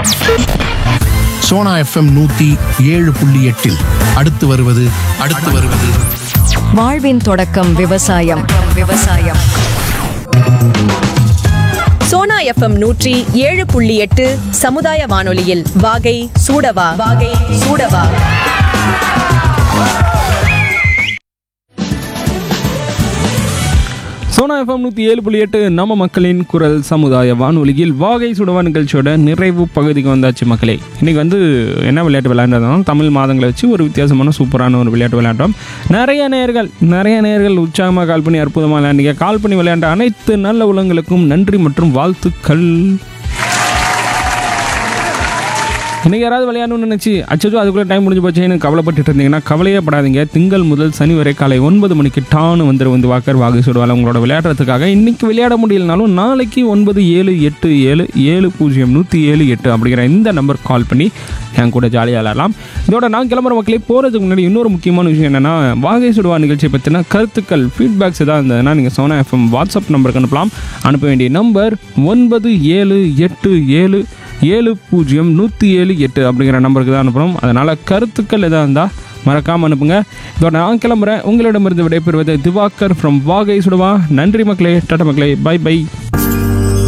Sona FM நூத்தி ஏழு புள்ளி எட்டில் அடுத்து வருவது அடுத்து வருவது வாழ்வின் தொடக்கம் விவசாயம் விவசாயம் சோனா எஃப்எம் நூற்றி ஏழு புள்ளி எட்டு சமுதாய வானொலியில் வாகை சூடவா வாகை சூடவா சோனா எஃப்எம் நூற்றி ஏழு புள்ளி எட்டு நம்ம மக்களின் குரல் சமுதாய வானொலியில் வாகை சுடவா நிகழ்ச்சியோட நிறைவு பகுதிக்கு வந்தாச்சு மக்களே இன்றைக்கி வந்து என்ன விளையாட்டு விளையாண்டதும் தமிழ் மாதங்களை வச்சு ஒரு வித்தியாசமான சூப்பரான ஒரு விளையாட்டு விளையாண்டோம் நிறைய நேர்கள் நிறைய நேர்கள் உற்சாகமாக கால் பண்ணி அற்புதமாக விளையாண்டீங்க கால் பண்ணி விளையாண்ட அனைத்து நல்ல உலகங்களுக்கும் நன்றி மற்றும் வாழ்த்துக்கள் இன்னைக்கு யாராவது விளையாடணும்னு நினச்சி அச்சோ அதுக்குள்ளே டைம் முடிஞ்சு போச்சேன்னு கவலைப்பட்டுட்டு இருந்தீங்கன்னா கவலையே படாதீங்க திங்கள் முதல் சனி வரை காலை ஒன்பது மணிக்கு டானு வந்துரு வந்து வாக்கர் வாகை சுடுவாள் உங்களோட விளையாடுறதுக்காக இன்னைக்கு விளையாட முடியலனாலும் நாளைக்கு ஒன்பது ஏழு எட்டு ஏழு ஏழு பூஜ்ஜியம் நூற்றி ஏழு எட்டு அப்படிங்கிற இந்த நம்பர் கால் பண்ணி என் கூட ஜாலியாக விளையாடலாம் இதோட நான் கிளம்புற மக்களே போகிறதுக்கு முன்னாடி இன்னொரு முக்கியமான விஷயம் என்னென்னா வாகை சுடுவா நிகழ்ச்சியை பற்றின கருத்துக்கள் ஃபீட்பேக்ஸ் எதாவது இருந்ததுன்னா நீங்கள் சோனா எஃப்எம் வாட்ஸ்அப் நம்பருக்கு அனுப்பலாம் அனுப்ப வேண்டிய நம்பர் ஒன்பது ஏழு எட்டு ஏழு ஏழு பூஜ்ஜியம் நூற்றி ஏழு எட்டு அப்படிங்கிற நம்பருக்கு தான் அனுப்பணும் அதனால் கருத்துக்கள் எதாக இருந்தால் மறக்காமல் அனுப்புங்க இதோட நான் கிளம்புறேன் உங்களிடமிருந்து விடைபெறுவது திவாகர் ஃப்ரம் வாகை சுடுவா நன்றி மக்களே டாட்டா மக்களே பை பை